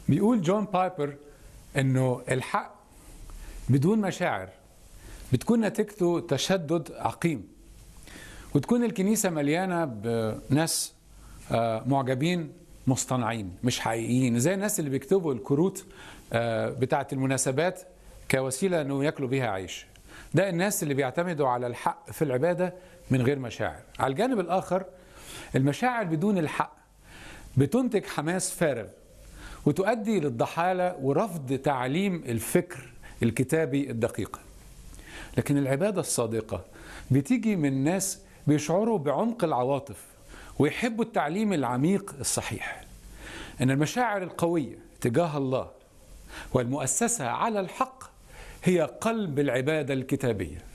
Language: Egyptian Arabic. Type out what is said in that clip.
بيقول جون بايبر انه الحق بدون مشاعر بتكون نتيجته تشدد عقيم وتكون الكنيسة مليانة بناس آه، معجبين مصطنعين مش حقيقيين زي الناس اللي بيكتبوا الكروت آه، بتاعة المناسبات كوسيلة انه ياكلوا بيها عيش ده الناس اللي بيعتمدوا على الحق في العبادة من غير مشاعر على الجانب الآخر المشاعر بدون الحق بتنتج حماس فارغ وتؤدي للضحالة ورفض تعليم الفكر الكتابي الدقيق لكن العبادة الصادقة بتيجي من ناس بيشعروا بعمق العواطف ويحبوا التعليم العميق الصحيح ان المشاعر القويه تجاه الله والمؤسسه على الحق هي قلب العباده الكتابيه